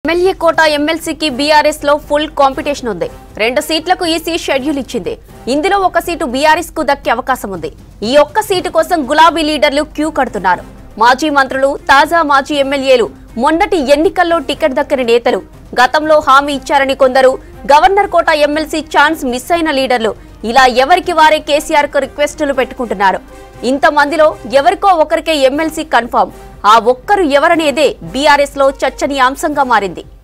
MLA quota ఎమ్మెల్సీకి BRS లో full competition ఉంది రెండు సీట్లకు ఈసీ షెడ్యూల్ ఇచ్చింది ఇందులో ఒక సీటు బీఆర్ఎస్ కు దక్కే అవకాశం ఉంది ఈ ఒక్క సీటు కోసం గులాబీ లీడర్లు క్యూ కడుతున్నారు మాజీ మంత్రులు తాజా మాజీ ఎమ్మెల్యేలు మొన్నటి ఎన్నికల్లో టికెట్ దక్కని నేతలు గతంలో హామీ ఇచ్చారని కొందరు governor quota MLC chance miss అయిన లీడర్లు ఇలా ఎవరికి వారే కేసీఆర్ కు రిక్వెస్టులు పెట్టుకుంటున్నారు ఇంతమందిలో ఎవరికో ఒకరికే ఎమ్మెల్సీ కన్ఫర్మ్ ఆ ఒక్కరు ఎవరనేదే బీఆర్ఎస్ లో చర్చనీయాంశంగా మారింది